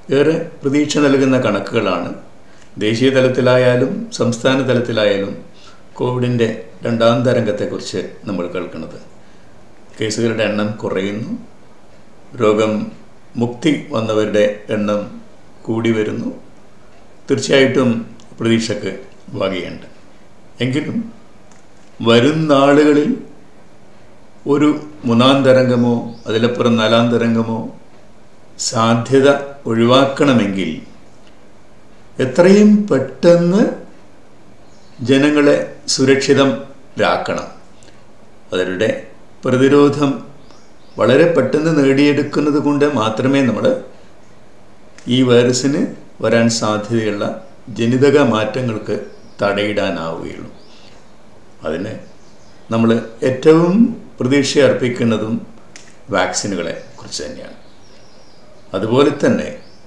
ഏറെ പ്രതീക്ഷ നൽകുന്ന കണക്കുകളാണ് ദേശീയ തലത്തിലായാലും സംസ്ഥാന തലത്തിലായാലും കോവിഡിൻ്റെ രണ്ടാം തരംഗത്തെക്കുറിച്ച് നമ്മൾ കേൾക്കുന്നത് കേസുകളുടെ എണ്ണം കുറയുന്നു രോഗം മുക്തി വന്നവരുടെ എണ്ണം കൂടി വരുന്നു തീർച്ചയായിട്ടും പ്രതീക്ഷയ്ക്ക് വകയുണ്ട് എങ്കിലും വരും നാളുകളിൽ ഒരു മൂന്നാം തരംഗമോ അതിലപ്പുറം നാലാം തരംഗമോ സാധ്യത ഒഴിവാക്കണമെങ്കിൽ എത്രയും പെട്ടെന്ന് ജനങ്ങളെ സുരക്ഷിതരാക്കണം അവരുടെ പ്രതിരോധം വളരെ പെട്ടെന്ന് നേടിയെടുക്കുന്നത് കൊണ്ട് മാത്രമേ നമ്മൾ ഈ വൈറസിന് വരാൻ സാധ്യതയുള്ള ജനിതക മാറ്റങ്ങൾക്ക് തടയിടാനാവുകയുള്ളൂ അതിന് നമ്മൾ ഏറ്റവും പ്രതീക്ഷ അർപ്പിക്കുന്നതും വാക്സിനുകളെ കുറിച്ച് തന്നെയാണ് അതുപോലെ തന്നെ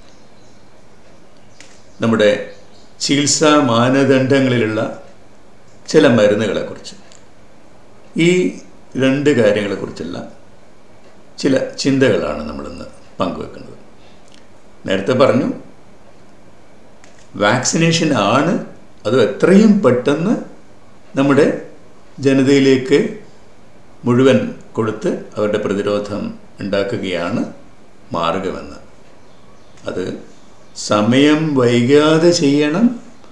നമ്മുടെ ചികിത്സാ മാനദണ്ഡങ്ങളിലുള്ള ചില മരുന്നുകളെക്കുറിച്ച് ഈ രണ്ട് കാര്യങ്ങളെക്കുറിച്ചുള്ള ചില ചിന്തകളാണ് നമ്മളിന്ന് പങ്കുവെക്കുന്നത് നേരത്തെ പറഞ്ഞു വാക്സിനേഷൻ ആണ് അത് എത്രയും പെട്ടെന്ന് നമ്മുടെ ജനതയിലേക്ക് മുഴുവൻ കൊടുത്ത് അവരുടെ പ്രതിരോധം ഉണ്ടാക്കുകയാണ് മാർഗമെന്ന് അത് സമയം വൈകാതെ ചെയ്യണം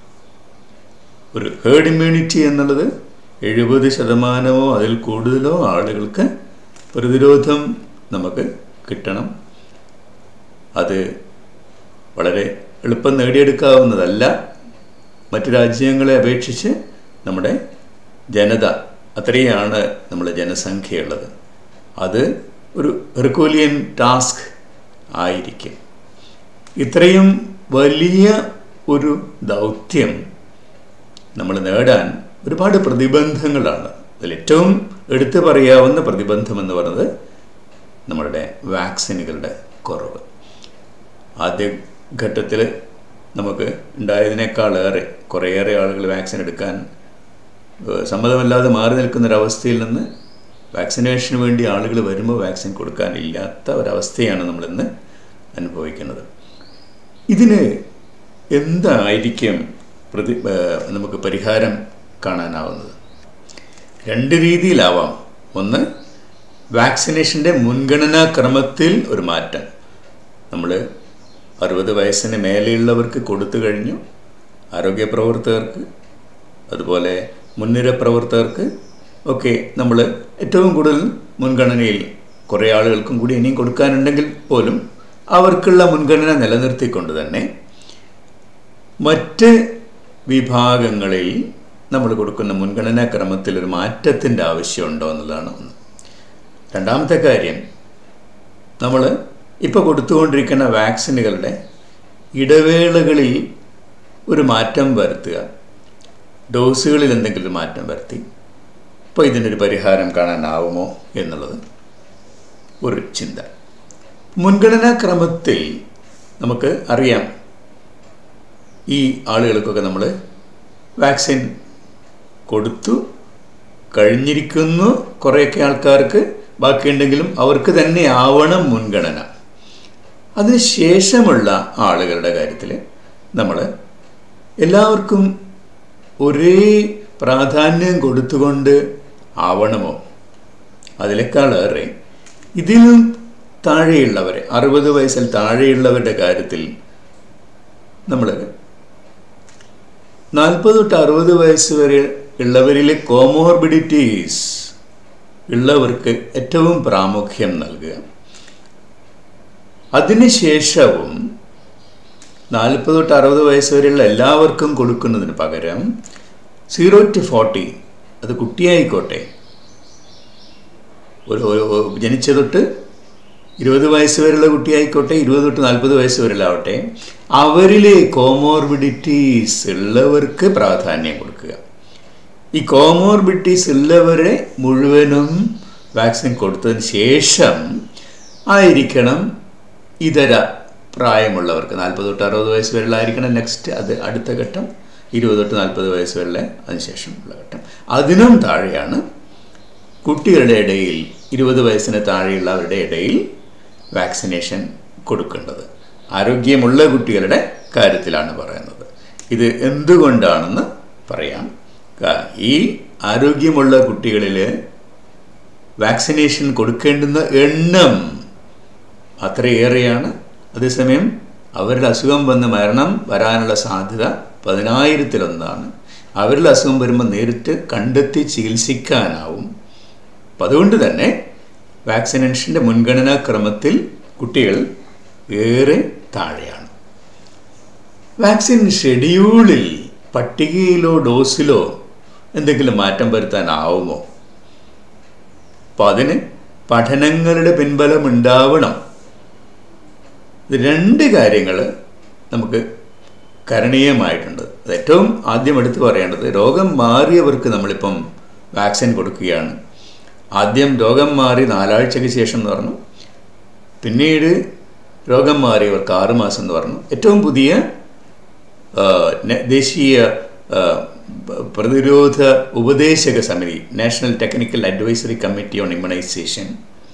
ഒരു ഹേർഡ് ഇമ്മ്യൂണിറ്റി എന്നുള്ളത് എഴുപത് ശതമാനമോ അതിൽ കൂടുതലോ ആളുകൾക്ക് പ്രതിരോധം നമുക്ക് കിട്ടണം അത് വളരെ എളുപ്പം നേടിയെടുക്കാവുന്നതല്ല മറ്റു രാജ്യങ്ങളെ അപേക്ഷിച്ച് നമ്മുടെ ജനത അത്രയാണ് നമ്മുടെ ജനസംഖ്യയുള്ളത് അത് ഒരു ഹെർക്കോലിയൻ ടാസ്ക് ആയിരിക്കും ഇത്രയും വലിയ ഒരു ദൗത്യം നമ്മൾ നേടാൻ ഒരുപാട് പ്രതിബന്ധങ്ങളാണ് അതിൽ ഏറ്റവും എടുത്തു പറയാവുന്ന പ്രതിബന്ധം എന്ന് പറയുന്നത് നമ്മളുടെ വാക്സിനുകളുടെ കുറവ് ആദ്യ ഘട്ടത്തിൽ നമുക്ക് ഉണ്ടായതിനേക്കാളേറെ കുറേയേറെ ആളുകൾ വാക്സിൻ എടുക്കാൻ സമ്മതമല്ലാതെ മാറി നിൽക്കുന്നൊരവസ്ഥയിൽ നിന്ന് വാക്സിനേഷന് വേണ്ടി ആളുകൾ വരുമ്പോൾ വാക്സിൻ കൊടുക്കാനില്ലാത്ത ഒരവസ്ഥയാണ് നമ്മളിന്ന് അനുഭവിക്കുന്നത് ഇതിന് എന്തായിരിക്കും പ്രതി നമുക്ക് പരിഹാരം കാണാനാവുന്നത് രണ്ട് രീതിയിലാവാം ഒന്ന് വാക്സിനേഷൻ്റെ മുൻഗണനാ ക്രമത്തിൽ ഒരു മാറ്റം നമ്മൾ അറുപത് വയസ്സിന് മേലെയുള്ളവർക്ക് കൊടുത്തു കഴിഞ്ഞു ആരോഗ്യ പ്രവർത്തകർക്ക് അതുപോലെ മുൻനിര പ്രവർത്തകർക്ക് ഒക്കെ നമ്മൾ ഏറ്റവും കൂടുതൽ മുൻഗണനയിൽ കുറേ ആളുകൾക്കും കൂടി ഇനിയും കൊടുക്കാനുണ്ടെങ്കിൽ പോലും അവർക്കുള്ള മുൻഗണന നിലനിർത്തിക്കൊണ്ട് തന്നെ മറ്റ് വിഭാഗങ്ങളിൽ നമ്മൾ കൊടുക്കുന്ന മുൻഗണനാ ക്രമത്തിൽ ഒരു മാറ്റത്തിൻ്റെ ആവശ്യമുണ്ടോ എന്നുള്ളതാണ് ഒന്ന് രണ്ടാമത്തെ കാര്യം നമ്മൾ ഇപ്പോൾ കൊടുത്തുകൊണ്ടിരിക്കുന്ന വാക്സിനുകളുടെ ഇടവേളകളിൽ ഒരു മാറ്റം വരുത്തുക ഡോസുകളിൽ എന്തെങ്കിലും മാറ്റം വരുത്തി ഇപ്പോൾ ഇതിനൊരു പരിഹാരം കാണാനാവുമോ എന്നുള്ളത് ഒരു ചിന്ത മുൻഗണനാ ക്രമത്തിൽ നമുക്ക് അറിയാം ഈ ആളുകൾക്കൊക്കെ നമ്മൾ വാക്സിൻ കൊടുത്തു കഴിഞ്ഞിരിക്കുന്നു കുറേയൊക്കെ ആൾക്കാർക്ക് ബാക്കിയുണ്ടെങ്കിലും അവർക്ക് തന്നെ ആവണം മുൻഗണന അതിനുശേഷമുള്ള ആളുകളുടെ കാര്യത്തിൽ നമ്മൾ എല്ലാവർക്കും ഒരേ പ്രാധാന്യം കൊടുത്തുകൊണ്ട് ആവണമോ അതിനേക്കാളേറെ ഇതിലും താഴെയുള്ളവരെ അറുപത് വയസ്സിൽ താഴെയുള്ളവരുടെ കാര്യത്തിൽ നമ്മൾ നാൽപ്പത് തൊട്ട് അറുപത് വയസ്സ് വരെ ഉള്ളവരിലെ കോമോർബിഡിറ്റീസ് ഉള്ളവർക്ക് ഏറ്റവും പ്രാമുഖ്യം നൽകുക അതിനുശേഷവും നാൽപ്പത് തൊട്ട് അറുപത് വയസ്സ് വരെയുള്ള എല്ലാവർക്കും കൊടുക്കുന്നതിന് പകരം സീറോ ടു ഫോർട്ടി അത് കുട്ടിയായിക്കോട്ടെ ഒരു ജനിച്ച തൊട്ട് ഇരുപത് വയസ്സ് വരെയുള്ള കുട്ടിയായിക്കോട്ടെ ഇരുപത് തൊട്ട് നാൽപ്പത് വയസ്സ് വരെയുള്ളാവട്ടെ അവരിലെ കോമോർബിഡിറ്റീസ് ഉള്ളവർക്ക് പ്രാധാന്യം കൊടുക്കുക ഈ കോമോർബിഡിറ്റീസ് ഉള്ളവരെ മുഴുവനും വാക്സിൻ കൊടുത്തതിന് ശേഷം ആയിരിക്കണം ഇതര പ്രായമുള്ളവർക്ക് നാൽപ്പത് തൊട്ട് അറുപത് വയസ്സ് വരെയുള്ളായിരിക്കണം നെക്സ്റ്റ് അത് അടുത്ത ഘട്ടം ഇരുപത് തൊട്ട് നാൽപ്പത് വയസ്സ് വരെ അതിനുശേഷമുള്ള ഘട്ടം അതിനും താഴെയാണ് കുട്ടികളുടെ ഇടയിൽ ഇരുപത് വയസ്സിന് താഴെയുള്ളവരുടെ ഇടയിൽ വാക്സിനേഷൻ കൊടുക്കേണ്ടത് ആരോഗ്യമുള്ള കുട്ടികളുടെ കാര്യത്തിലാണ് പറയുന്നത് ഇത് എന്തുകൊണ്ടാണെന്ന് പറയാം ക- ഈ ആരോഗ്യമുള്ള കുട്ടികളിൽ വാക്സിനേഷൻ കൊടുക്കേണ്ടുന്ന എണ്ണം അത്രയേറെയാണ് അതേസമയം അവരുടെ അസുഖം വന്ന് മരണം വരാനുള്ള സാധ്യത പതിനായിരത്തിലൊന്നാണ് അവരുടെ അസുഖം വരുമ്പോൾ നേരിട്ട് കണ്ടെത്തി ചികിത്സിക്കാനാവും അപ്പം അതുകൊണ്ട് തന്നെ വാക്സിനേഷൻ്റെ മുൻഗണനാ ക്രമത്തിൽ കുട്ടികൾ ഏറെ താഴെയാണ് വാക്സിൻ ഷെഡ്യൂളിൽ പട്ടികയിലോ ഡോസിലോ എന്തെങ്കിലും മാറ്റം വരുത്താനാവുമോ അപ്പോൾ അതിന് പഠനങ്ങളുടെ പിൻബലം ഉണ്ടാവണം ഇത് രണ്ട് കാര്യങ്ങൾ നമുക്ക് കരണീയമായിട്ടുണ്ട് അത് ഏറ്റവും ആദ്യം എടുത്തു പറയേണ്ടത് രോഗം മാറിയവർക്ക് നമ്മളിപ്പം വാക്സിൻ കൊടുക്കുകയാണ് ആദ്യം രോഗം മാറി നാലാഴ്ചയ്ക്ക് ശേഷം എന്ന് പറഞ്ഞു പിന്നീട് രോഗം മാറിയവർക്ക് ആറുമാസം എന്ന് പറഞ്ഞു ഏറ്റവും പുതിയ ആ, ന- ദേശീയ ആ, പ- പ്രതിരോധ ഉപദേശക സമിതി national technical advisory committee on immunization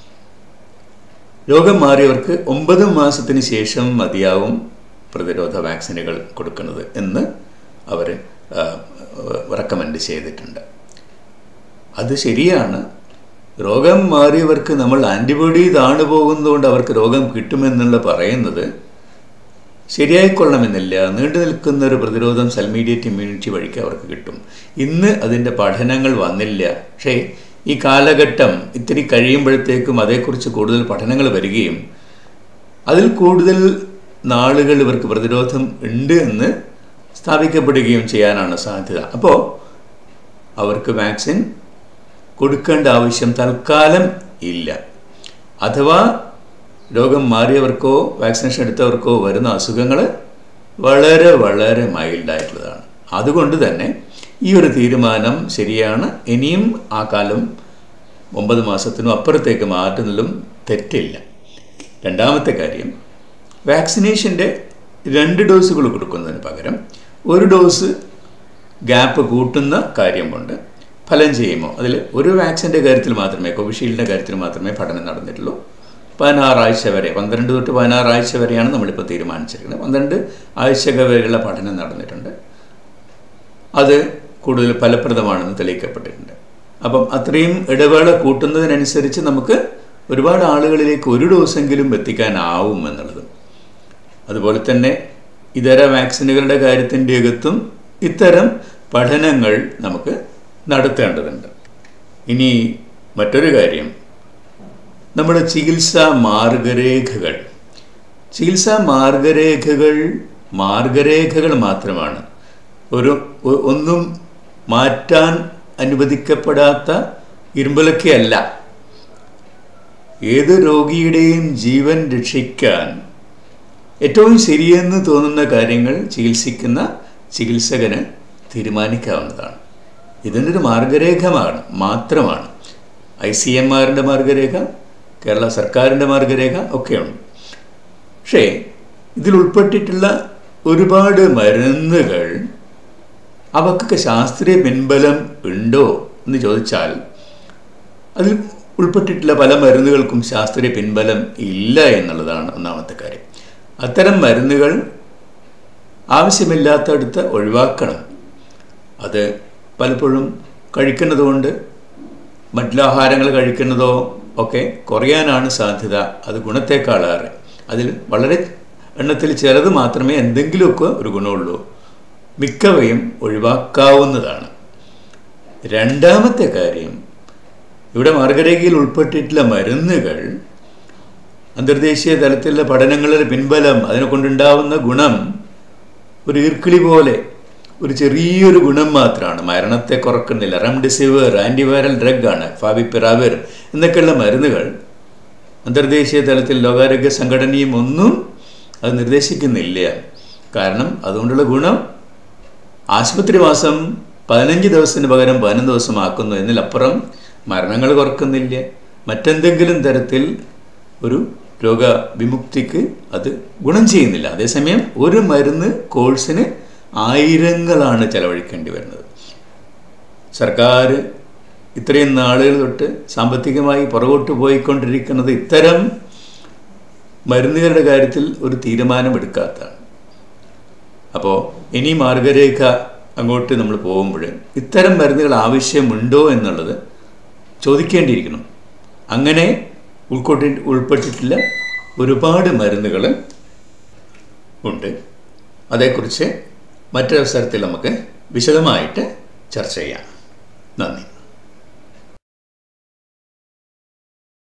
രോഗം മാറിയവർക്ക് ഒമ്പത് മാസത്തിന് ശേഷം മതിയാവും പ്രതിരോധ വാക്സിനുകൾ കൊടുക്കുന്നത് എന്ന് അവർ റെക്കമെൻഡ് ചെയ്തിട്ടുണ്ട് അത് ശരിയാണ് രോഗം മാറിയവർക്ക് നമ്മൾ ആൻറ്റിബോഡി താണു പോകുന്നതുകൊണ്ട് അവർക്ക് രോഗം കിട്ടുമെന്നുള്ള പറയുന്നത് ശരിയായിക്കൊള്ളണമെന്നില്ല നീണ്ടു നിൽക്കുന്ന ഒരു പ്രതിരോധം സെൽമീഡിയറ്റ് ഇമ്മ്യൂണിറ്റി വഴിക്ക് അവർക്ക് കിട്ടും ഇന്ന് അതിൻ്റെ പഠനങ്ങൾ വന്നില്ല പക്ഷേ ഈ കാലഘട്ടം ഇത്തിരി കഴിയുമ്പോഴത്തേക്കും അതേക്കുറിച്ച് കൂടുതൽ പഠനങ്ങൾ വരികയും അതിൽ കൂടുതൽ നാളുകൾ ഇവർക്ക് പ്രതിരോധം ഉണ്ട് എന്ന് സ്ഥാപിക്കപ്പെടുകയും ചെയ്യാനാണ് സാധ്യത അപ്പോൾ അവർക്ക് വാക്സിൻ കൊടുക്കേണ്ട ആവശ്യം തൽക്കാലം ഇല്ല അഥവാ രോഗം മാറിയവർക്കോ വാക്സിനേഷൻ എടുത്തവർക്കോ വരുന്ന അസുഖങ്ങൾ വളരെ വളരെ മൈൽഡായിട്ടുള്ളതാണ് അതുകൊണ്ട് തന്നെ ഈ ഒരു തീരുമാനം ശരിയാണ് ഇനിയും ആ കാലം ഒമ്പത് മാസത്തിനും അപ്പുറത്തേക്ക് മാറ്റുന്നതിലും തെറ്റില്ല രണ്ടാമത്തെ കാര്യം വാക്സിനേഷൻ്റെ രണ്ട് ഡോസുകൾ കൊടുക്കുന്നതിന് പകരം ഒരു ഡോസ് ഗ്യാപ്പ് കൂട്ടുന്ന കാര്യമുണ്ട് ഫലം ചെയ്യുമോ അതിൽ ഒരു വാക്സിൻ്റെ കാര്യത്തിൽ മാത്രമേ കോവിഷീൽഡിൻ്റെ കാര്യത്തിൽ മാത്രമേ പഠനം നടന്നിട്ടുള്ളൂ പതിനാറാഴ്ച വരെ പന്ത്രണ്ട് തൊട്ട് പതിനാറാഴ്ച വരെയാണ് നമ്മളിപ്പോൾ തീരുമാനിച്ചിരിക്കുന്നത് പന്ത്രണ്ട് ആഴ്ച വരെയുള്ള പഠനം നടന്നിട്ടുണ്ട് അത് കൂടുതൽ ഫലപ്രദമാണെന്ന് തെളിയിക്കപ്പെട്ടിട്ടുണ്ട് അപ്പം അത്രയും ഇടവേള കൂട്ടുന്നതിനനുസരിച്ച് നമുക്ക് ഒരുപാട് ആളുകളിലേക്ക് ഒരു ഡോസെങ്കിലും എത്തിക്കാനാവും എന്നുള്ളത് അതുപോലെ തന്നെ ഇതര വാക്സിനുകളുടെ കാര്യത്തിൻ്റെ അകത്തും ഇത്തരം പഠനങ്ങൾ നമുക്ക് നടത്തേണ്ടതുണ്ട് ഇനി മറ്റൊരു കാര്യം നമ്മുടെ ചികിത്സാ മാർഗരേഖകൾ ചികിത്സാ മാർഗരേഖകൾ മാർഗരേഖകൾ മാത്രമാണ് ഒരു ഒ- ഒന്നും മാറ്റാൻ അനുവദിക്കപ്പെടാത്ത ഇരുമ്പലക്കയല്ല ഏത് രോഗിയുടെയും ജീവൻ രക്ഷിക്കാൻ ഏറ്റവും ശരിയെന്ന് തോന്നുന്ന കാര്യങ്ങൾ ചികിത്സിക്കുന്ന ചികിത്സകന് തീരുമാനിക്കാവുന്നതാണ് ഇതിനൊരു മാർഗരേഖമാണ് മാത്രമാണ് ഐ സി എം ആറിൻ്റെ മാർഗരേഖ കേരള സർക്കാരിൻ്റെ മാർഗരേഖ ഒക്കെയുണ്ട് പക്ഷേ ഇതിൽ ഉൾപ്പെട്ടിട്ടുള്ള ഒരുപാട് മരുന്നുകൾ അവക്കൊക്കെ ശാസ്ത്രീയ പിൻബലം ഉണ്ടോ എന്ന് ചോദിച്ചാൽ അതിൽ ഉൾപ്പെട്ടിട്ടുള്ള പല മരുന്നുകൾക്കും ശാസ്ത്രീയ പിൻബലം ഇല്ല എന്നുള്ളതാണ് ഒന്നാമത്തെ കാര്യം അത്തരം മരുന്നുകൾ ആവശ്യമില്ലാത്തടുത്ത് ഒഴിവാക്കണം അത് പലപ്പോഴും കഴിക്കുന്നതുകൊണ്ട് മറ്റുള്ളാഹാരങ്ങൾ കഴിക്കുന്നതോ ഒക്കെ കുറയാനാണ് സാധ്യത അത് ഗുണത്തേക്കാളേറെ അതിൽ വളരെ എണ്ണത്തിൽ ചിലത് മാത്രമേ എന്തെങ്കിലുമൊക്കെ ഒരു ഗുണമുള്ളൂ മിക്കവയും ഒഴിവാക്കാവുന്നതാണ് രണ്ടാമത്തെ കാര്യം ഇവിടെ മാർഗരേഖയിൽ ഉൾപ്പെട്ടിട്ടുള്ള മരുന്നുകൾ അന്തർദേശീയ തലത്തിലുള്ള പഠനങ്ങളുടെ പിൻബലം അതിനെ കൊണ്ടുണ്ടാവുന്ന ഗുണം ഒരു ഈർക്കിളി പോലെ ഒരു ചെറിയൊരു ഗുണം മാത്രമാണ് മരണത്തെ കുറക്കുന്നില്ല റെംഡെസിവിർ ആൻറ്റിവൈറൽ ഡ്രഗാണ് ഫാവിപ്പിറാവിർ എന്നൊക്കെയുള്ള മരുന്നുകൾ അന്തർദേശീയ തലത്തിൽ ലോകാരോഗ്യ സംഘടനയും ഒന്നും അത് നിർദ്ദേശിക്കുന്നില്ല കാരണം അതുകൊണ്ടുള്ള ഗുണം ആശുപത്രിവാസം പതിനഞ്ച് ദിവസത്തിന് പകരം പതിനൊന്ന് ദിവസം ആക്കുന്നു എന്നതിലപ്പുറം മരണങ്ങൾ കുറക്കുന്നില്ല മറ്റെന്തെങ്കിലും തരത്തിൽ ഒരു രോഗവിമുക്തിക്ക് അത് ഗുണം ചെയ്യുന്നില്ല അതേസമയം ഒരു മരുന്ന് കോഴ്സിന് ആയിരങ്ങളാണ് ചെലവഴിക്കേണ്ടി വരുന്നത് സർക്കാർ ഇത്രയും നാളുകൾ തൊട്ട് സാമ്പത്തികമായി പുറകോട്ട് പോയിക്കൊണ്ടിരിക്കുന്നത് ഇത്തരം മരുന്നുകളുടെ കാര്യത്തിൽ ഒരു തീരുമാനമെടുക്കാത്തതാണ് അപ്പോൾ ഇനി മാർഗരേഖ അങ്ങോട്ട് നമ്മൾ പോകുമ്പോൾ ഇത്തരം മരുന്നുകൾ ആവശ്യമുണ്ടോ എന്നുള്ളത് ചോദിക്കേണ്ടിയിരിക്കണം അങ്ങനെ ഉൾക്കൊട്ടി ഉൾപ്പെട്ടിട്ടുള്ള ഒരുപാട് മരുന്നുകൾ ഉണ്ട് അതേക്കുറിച്ച് മറ്റൊരവസരത്തിൽ നമുക്ക് വിശദമായിട്ട് ചർച്ച ചെയ്യാം നന്ദി